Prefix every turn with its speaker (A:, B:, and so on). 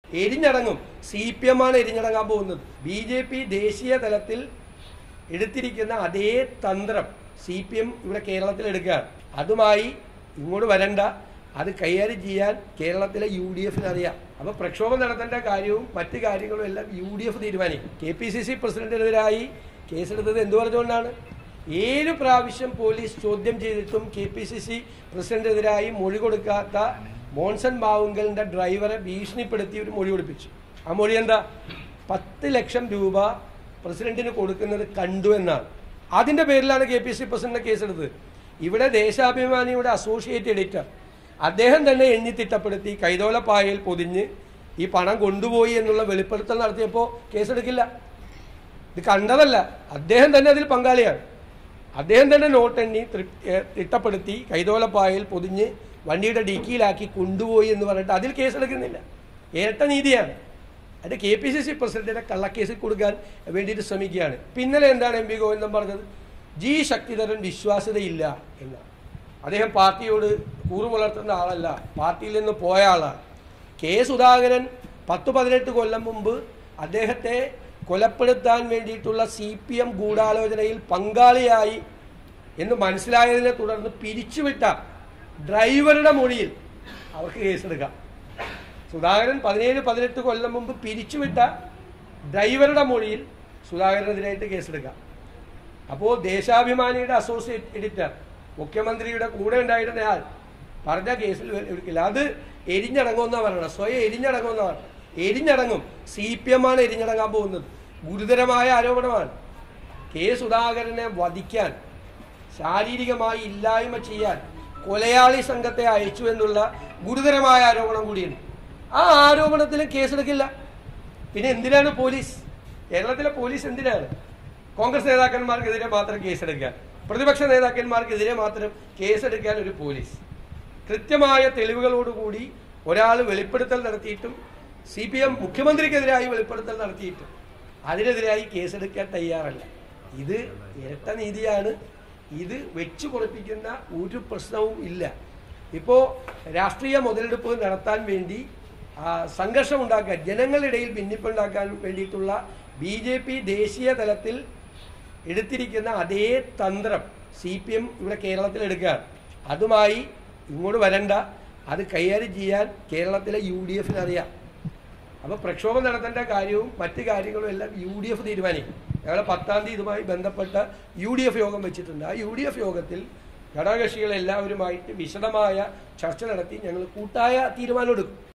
A: എരിഞ്ഞടങ്ങും C P M ആണ് എരിഞ്ഞടങ്ങാൻ പോകുന്നത് B J P ദേശീയ തലത്തിൽ എടുത്തിരിക്കുന്ന അതേ തന്ത്രം സി പി എം ഇവിടെ കേരളത്തിൽ എടുക്കുകയാണ് അതുമായി ഇങ്ങോട്ട് വരണ്ട അത് കൈകാര്യം ചെയ്യാൻ കേരളത്തിലെ യു ഡി എഫിന് അറിയാം അപ്പോൾ പ്രക്ഷോഭം നടത്തേണ്ട കാര്യവും മറ്റു കാര്യങ്ങളും എല്ലാം യു ഡി എഫ് തീരുമാനിക്കും കെ പി സി സി പ്രസിഡന്റിനെതിരായി കേസെടുത്തത് എന്തു പറഞ്ഞുകൊണ്ടാണ് ഏഴ് പ്രാവശ്യം പോലീസ് ചോദ്യം ചെയ്തിട്ടും കെ പി സി സി പ്രസിഡന്റിനെതിരായി മൊഴി കൊടുക്കാത്ത മോൺസൺ മാവുങ്കലിന്റെ ഡ്രൈവറെ ഭീഷണിപ്പെടുത്തി ഒരു മൊഴി കൊടുപ്പിച്ചു ആ മൊഴി എന്താ പത്ത് ലക്ഷം രൂപ പ്രസിഡന്റിന് കൊടുക്കുന്നത് കണ്ടു എന്നാണ് അതിന്റെ പേരിലാണ് കെ പി സി പ്രസിഡന്റ് കേസെടുത്തത് ഇവിടെ ദേശാഭിമാനിയുടെ അസോസിയേറ്റ് എഡിറ്റർ അദ്ദേഹം തന്നെ എണ്ണി തിട്ടപ്പെടുത്തി കൈതോലപ്പായയിൽ പൊതിഞ്ഞ് ഈ പണം കൊണ്ടുപോയി എന്നുള്ള വെളിപ്പെടുത്തൽ നടത്തിയപ്പോൾ കേസെടുക്കില്ല ഇത് കണ്ടതല്ല അദ്ദേഹം തന്നെ അതിൽ പങ്കാളിയാണ് അദ്ദേഹം തന്നെ നോട്ടെണ്ണി തൃ- ഏ, തിട്ടപ്പെടുത്തി കൈതോലപ്പായയിൽ പൊതിഞ്ഞ് വണ്ടിയുടെ ഡിക്കിയിലാക്കി കൊണ്ടുപോയി എന്ന് പറഞ്ഞിട്ട് അതിൽ കേസെടുക്കുന്നില്ല ഇരട്ട നീതിയാണ് അത് കെ പി സി സി പ്രസിഡന്റിനെ കള്ളക്കേസിൽ കൊടുക്കാൻ വേണ്ടിയിട്ട് ശ്രമിക്കുകയാണ് പിന്നലെ എന്താണ് എം പി ഗോവിന്ദൻ പറഞ്ഞത് ജി ശക്തിധരൻ വിശ്വാസ്യതയില്ല എന്നാണ് അദ്ദേഹം പാർട്ടിയോട് കൂറു പുലർത്തുന്ന ആളല്ല പാർട്ടിയിൽ നിന്ന് പോയ ആളാണ് കെ സുധാകരൻ പത്ത് പതിനെട്ട് കൊല്ലം മുമ്പ് അദ്ദേഹത്തെ കൊലപ്പെടുത്താൻ വേണ്ടിയിട്ടുള്ള സി പി എം ഗൂഢാലോചനയിൽ പങ്കാളിയായി എന്ന് മനസ്സിലായതിനെ തുടർന്ന് പിരിച്ചുവിട്ട ഡ്രൈവറുടെ മൊഴിയിൽ അവർക്ക് കേസെടുക്കാം സുധാകരൻ പതിനേഴ് പതിനെട്ട് കൊല്ലം മുമ്പ് പിരിച്ചുവിട്ട ഡ്രൈവറുടെ മൊഴിയിൽ സുധാകരനെതിരായിട്ട് കേസെടുക്കാം അപ്പോൾ ദേശാഭിമാനിയുടെ അസോസിയേറ്റ് എഡിറ്റർ മുഖ്യമന്ത്രിയുടെ കൂടെ ഉണ്ടായിരുന്ന ആൾ പറഞ്ഞ കേസിൽ വെ- എടുക്കില്ല അത് എരിഞ്ഞടങ്ങുമെന്നാ പറയണം സ്വയം എരിഞ്ഞടങ്ങുമെന്നാ പറയണം എരിഞ്ഞടങ്ങും സി പി എം ആണ് എരിഞ്ഞടങ്ങാൻ പോകുന്നത് ഗുരുതരമായ ആരോപണമാണ് കെ സുധാകരനെ വധിക്കാൻ ശാരീരികമായി ഇല്ലായ്മ ചെയ്യാൻ കൊലയാളി സംഘത്തെ അയച്ചു എന്നുള്ള ഗുരുതരമായ ആരോപണം കൂടിയുണ്ട് ആ ആരോപണത്തിൽ കേസെടുക്കില്ല പിന്നെ എന്തിനാണ് പോലീസ് കേരളത്തിലെ പോലീസ് എന്തിനാണ് കോൺഗ്രസ് നേതാക്കന്മാർക്കെതിരെ മാത്രം കേസെടുക്കാൻ പ്രതിപക്ഷ നേതാക്കന്മാർക്കെതിരെ മാത്രം കേസെടുക്കാൻ ഒരു പോലീസ് കൃത്യമായ തെളിവുകളോടുകൂടി ഒരാൾ വെളിപ്പെടുത്തൽ നടത്തിയിട്ടും സി പി എം മുഖ്യമന്ത്രിക്കെതിരായി വെളിപ്പെടുത്തൽ നടത്തിയിട്ടും അതിനെതിരായി കേസെടുക്കാൻ തയ്യാറല്ല ഇത് ഇരട്ട നീതിയാണ് ഇത് വെച്ചു പൊറപ്പിക്കുന്ന ഒരു പ്രശ്നവും ഇല്ല ഇപ്പോൾ രാഷ്ട്രീയ മുതലെടുപ്പ് നടത്താൻ വേണ്ടി ആ, സംഘർഷം ഉണ്ടാക്കാൻ ജനങ്ങളിടയിൽ ഭിന്നിപ്പുണ്ടാക്കാൻ വേണ്ടിയിട്ടുള്ള ബി ജെ പി ദേശീയ തലത്തിൽ എടുത്തിരിക്കുന്ന അതേ തന്ത്രം സി പി എം ഇവിടെ കേരളത്തിൽ എടുക്കുകയാണ് അതുമായി ഇങ്ങോട്ട് വരണ്ട അത് കൈകാര്യം ചെയ്യാൻ കേരളത്തിലെ യു ഡി എഫിന് അറിയാം അപ്പോൾ പ്രക്ഷോഭം നടത്തേണ്ട കാര്യവും മറ്റു കാര്യങ്ങളും എല്ലാം യു ഡി എഫ് തീരുമാനിക്കും ഞങ്ങൾ പത്താം തീയതി ഇതുമായി ബന്ധപ്പെട്ട യു ഡി എഫ് യോഗം വെച്ചിട്ടുണ്ട് ആ യു ഡി എഫ് യോഗത്തിൽ ഘടകകക്ഷികൾ എല്ലാവരുമായിട്ട് വിശദമായ ചർച്ച നടത്തി ഞങ്ങൾ കൂട്ടായ തീരുമാനം എടുക്കും